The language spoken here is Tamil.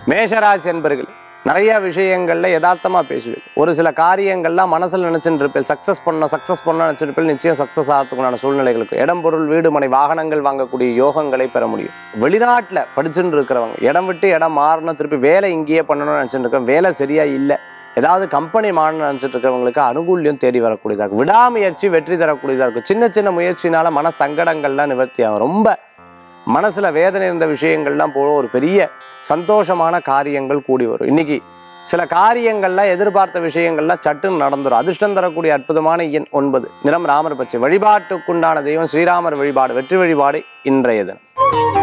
மேஷராசி என்பர்கள் நிறைய விஷயங்கள்ல யதார்த்தமா பேசுவேன் ஒரு சில காரியங்கள்லாம் மனசுல நினைச்சுட்டு இருப்பேன் சக்சஸ் பண்ணணும் சக்சஸ் பண்ணணும் நினைச்சிட்டு இருப்பேன் நிச்சயம் சக்சஸ் ஆகிறதுக்குண்டான சூழ்நிலைகளுக்கு இடம் பொருள் வீடு மனை வாகனங்கள் வாங்கக்கூடிய யோகங்களை பெற முடியும் வெளிநாட்டுல படிச்சுட்டு இருக்கிறவங்க இடம் விட்டு இடம் மாறணும் திருப்பி வேலை இங்கேயே பண்ணணும்னு நினைச்சிட்டு இருக்கேன் வேலை சரியா இல்லை ஏதாவது கம்பெனி மாறணும்னு நினச்சிட்டு இருக்கிறவங்களுக்கு அனுகூல்யம் தேடி வரக்கூடியதாக இருக்கும் விடாமுயற்சி வெற்றி தரக்கூடியதாக இருக்கும் சின்ன சின்ன முயற்சினால மன சங்கடங்கள்லாம் நிவர்த்தி ஆகும் ரொம்ப மனசுல வேதனை இருந்த விஷயங்கள்லாம் போக ஒரு பெரிய சந்தோஷமான காரியங்கள் கூடி வரும் இன்னைக்கு சில காரியங்கள்லாம் எதிர்பார்த்த விஷயங்கள்லாம் சட்டுன்னு நடந்துரும் அதிர்ஷ்டம் தரக்கூடிய அற்புதமான எண் ஒன்பது நிறம் ராமர் பச்சை வழிபாட்டுக்குண்டான தெய்வம் ஸ்ரீராமர் வழிபாடு வெற்றி வழிபாடு இன்றைய தினம்